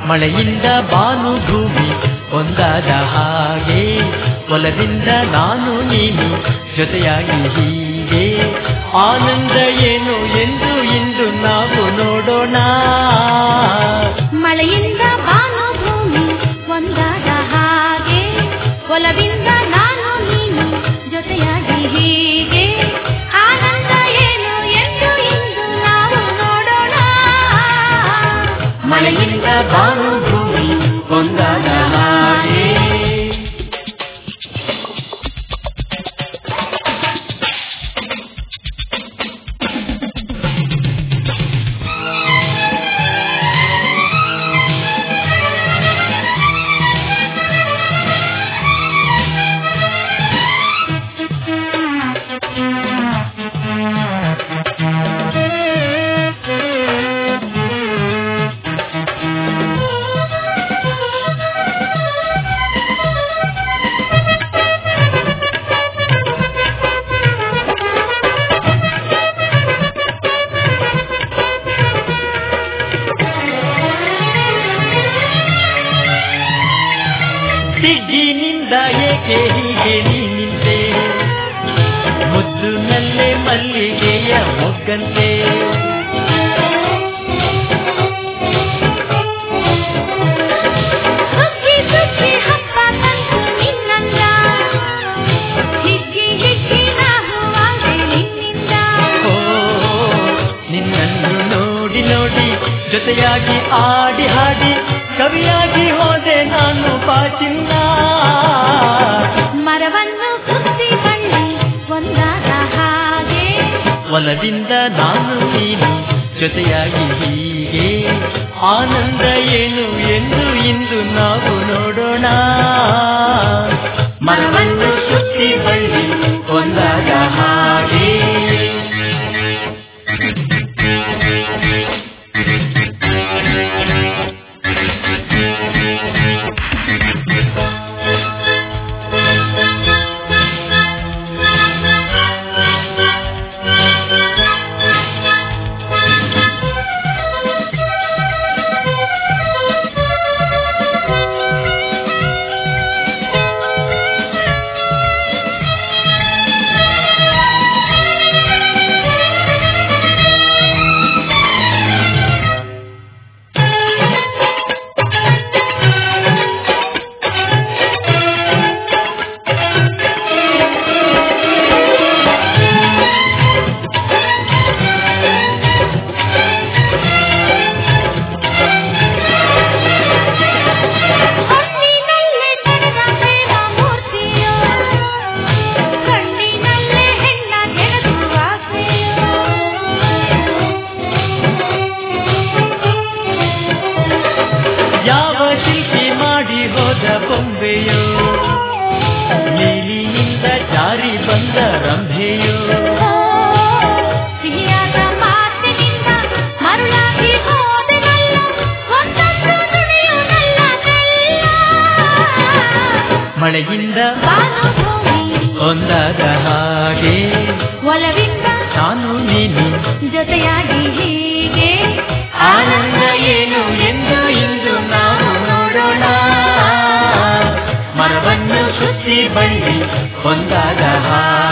ಮಳೆಯಿಂದ ಬಾನು ಭೂಮಿ ಒಂದಾದ ಹಾಗೆ ಒಲದಿಂದ ನಾನು ನೀನು ಜೊತೆಯಾಗಿ ಹೀಗೆ ಆನಂದ ಏನು ಎಂದು ಇಂದು ನಾವು ನೋಡೋಣ ಮಳೆಯಿಂದ ಬಾನು ಭೂಮಿ ಒಂದಾದ ಹಾಗೆ ಒಲವಿಂದ ನಾನು ನೀನು ಜೊತೆಯಾಗಿ ಹೀಗೆ ಆನಂದ ಏನು ಎಂದು ಇಂದು ನಾವು ನೋಡೋಣ ಮಳೆಯಿಂದ ಬಾನು ಭೂಮಿ ಒಂದಾದ ಹಾಗೆ ಸಿಗ್ಗಿನಿಂದ ಏಕೆ ಹೀಗೆ ನೀನಿಂದೆ ಮುದ್ದು ನಲ್ಲೆ ಮಲ್ಲಿಗೆಯ ಮೊಗ್ಗಂತೆ ಸುಗ್ಗಿ ಸುಗ್ಗಿ ಹಬ್ಬ ತಂತು ನಿನ್ನಂದ ಹಿಗ್ಗಿ ಹಿಗ್ಗಿ ನಾವು ಆದೆ ನಿನ್ನಿಂದ ಓ ನಿನ್ನನ್ನು ನೋಡಿ ನೋಡಿ ಜೊತೆಯಾಗಿ ಆಡಿ ಹಾಡಿ ಕವಿಯಾಗಿ ಹೋದೆ ನಾನು ಬಾಚಿಲ್ಲ ಮರವನ್ನು ಸುತ್ತಿ ಬಳ್ಳಿ ಒಂದಾದ ಹಾಗೆ ಒಲದಿಂದ ನಾನು ನೀನು ಜೊತೆಯಾಗಿ ಹೀಗೆ ಆನಂದ ಏನು ಎಂದು ಇಂದು ನಾವು ನೋಡೋಣ ಮರವನ್ನು ಸುತ್ತಿ ಬಳ್ಳಿ ಒಂದಾದ ಹಾಗೆ ಕಣ್ಣಿನಲ್ಲೇ ನಡೆದ ಪ್ರೇಮ ಮೂರ್ತಿಯೋ ಕಣ್ಣಿನಲ್ಲೇ ಹೆಣ್ಣ ಗೆಳದು ಆಸೆಯೋ ಯಾವ ಶಿಲ್ಪಿ ಮಾಡಿ ಹೋದ ಬೊಂಬೆಯೋ ನೀಲಿಯಿಂದ ಜಾರಿ ಬಂದ ರಂಭೆಯೋ ಸಿಹಿಯಾದ ಮಾತಿನಿಂದ ಮರುಳಾಗಿ ಹೋದೆನಲ್ಲ ಒಂದೊಂದು ನುಡಿಯುವುದಲ್ಲ ಕಲ್ಲ ಮಳೆಯಿಂದ ಬಾನು ಭೂಮಿ ಒಂದಾದ ಹಾಗೆ ಒಲವಿಂದ ನಾನು ನೀನು ಜೊತೆಯಾಗಿ ಹೀಗೆ ಆನಂದ ಏನು ಎಂದು ಇಂದು ನಾವು ನೋಡೋಣ ಮರವನ್ನು ಸುತ್ತಿ ಬಳ್ಳಿ ಒಂದಾದ ಹಾಗೆ